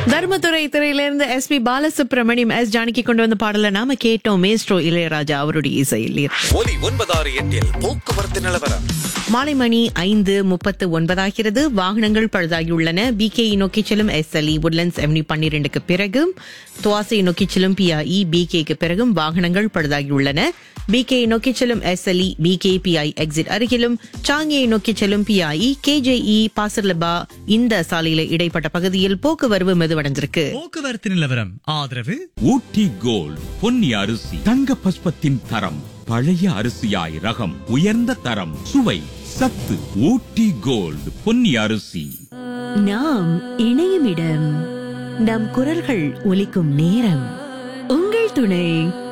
தர்மதுரை திரையிலிருந்து S P Balasubrahmanyam S Janaki கொண்டு வந்த பாடல நாம கேட்டோம் மேஸ்ட்ரோ இளையராஜா அவருடைய இசையில் ஒலி ஒன்பதாறு எட்டில் போக்குவரத்து நிலவரம் மாலை மணி ஐந்து முப்பத்து ஒன்பதாகிறது வாகனங்கள் பழுதாகியுள்ளன பிகே நோக்கி செல்லும் எஸ்எல்இ உட்லண்ட்ஸ் எம்னி பன்னிரண்டுக்கு பிறகும் துவாசை நோக்கி செல்லும் பிஐஇ பிகேக்கு பிறகும் வாகனங்கள் பழுதாகியுள்ளன பிகே நோக்கி செல்லும் எஸ்எல்இ பிகே பிஐ எக்ஸிட் அருகிலும் சாங்கியை நோக்கி செல்லும் பிஐஇ கேஜேஇ பாசர்லபா இந்த சாலையில இடைப்பட்ட பகுதியில் போக்குவரவு மெதுவடைஞ்சிருக்கு போக்குவரத்து நிலவரம் ஆதரவு ஊட்டி கோல்ட் பொன்னி அரிசி தங்க பஸ்பத்தின் தரம் பழைய அரிசியாய் ரகம் உயர்ந்த தரம் சுவை சத்து ஊட்டி கோல்ட் பொன்னி அரிசி நாம் இணையும் இடம் நம் குரல்கள் ஒலிக்கும் நேரம் உங்கள் துணை